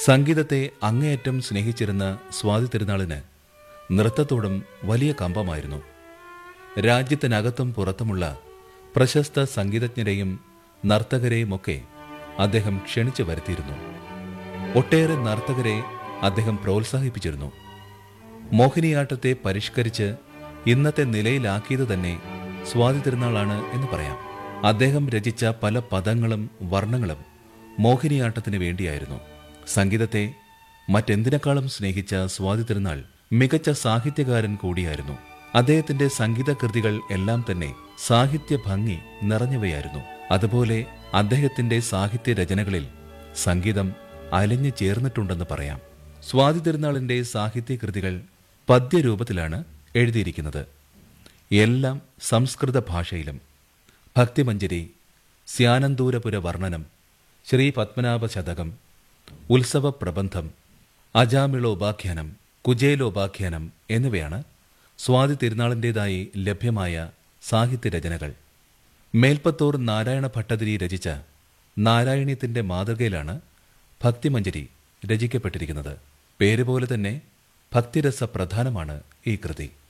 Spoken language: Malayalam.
സംഗീതത്തെ അങ്ങേയറ്റം സ്നേഹിച്ചിരുന്ന സ്വാതി തിരുനാളിന് നൃത്തത്തോടും വലിയ കമ്പമായിരുന്നു രാജ്യത്തിനകത്തും പുറത്തുമുള്ള പ്രശസ്ത സംഗീതജ്ഞരെയും നർത്തകരെയുമൊക്കെ അദ്ദേഹം ക്ഷണിച്ചു വരുത്തിയിരുന്നു ഒട്ടേറെ നർത്തകരെ അദ്ദേഹം പ്രോത്സാഹിപ്പിച്ചിരുന്നു മോഹിനിയാട്ടത്തെ പരിഷ്കരിച്ച് ഇന്നത്തെ നിലയിലാക്കിയത് തന്നെ സ്വാതി തിരുനാളാണ് എന്ന് പറയാം അദ്ദേഹം രചിച്ച പല പദങ്ങളും വർണ്ണങ്ങളും മോഹിനിയാട്ടത്തിന് വേണ്ടിയായിരുന്നു സംഗീതത്തെ മറ്റെന്തിനേക്കാളും സ്നേഹിച്ച സ്വാതി തിരുനാൾ മികച്ച സാഹിത്യകാരൻ കൂടിയായിരുന്നു അദ്ദേഹത്തിന്റെ സംഗീത കൃതികൾ എല്ലാം തന്നെ സാഹിത്യ ഭംഗി നിറഞ്ഞവയായിരുന്നു അതുപോലെ അദ്ദേഹത്തിന്റെ സാഹിത്യ രചനകളിൽ സംഗീതം അലിഞ്ഞു ചേർന്നിട്ടുണ്ടെന്ന് പറയാം സ്വാതി തിരുനാളിന്റെ സാഹിത്യ കൃതികൾ പദ്യരൂപത്തിലാണ് എഴുതിയിരിക്കുന്നത് എല്ലാം സംസ്കൃത ഭാഷയിലും ഭക്തിമഞ്ജരി സ്യാനന്തൂരപുര വർണ്ണനം ശ്രീ പത്മനാഭ ശതകം ഉത്സവ പ്രബന്ധം അജാമിളോപാഖ്യാനം കുജേലോപാഖ്യാനം എന്നിവയാണ് സ്വാതി തിരുനാളിൻ്റെതായി ലഭ്യമായ സാഹിത്യരചനകൾ മേൽപ്പത്തൂർ നാരായണ ഭട്ടതിരി രചിച്ച നാരായണീയത്തിന്റെ മാതൃകയിലാണ് ഭക്തിമഞ്ജരി രചിക്കപ്പെട്ടിരിക്കുന്നത് പേരുപോലെ തന്നെ ഭക്തിരസ പ്രധാനമാണ് ഈ കൃതി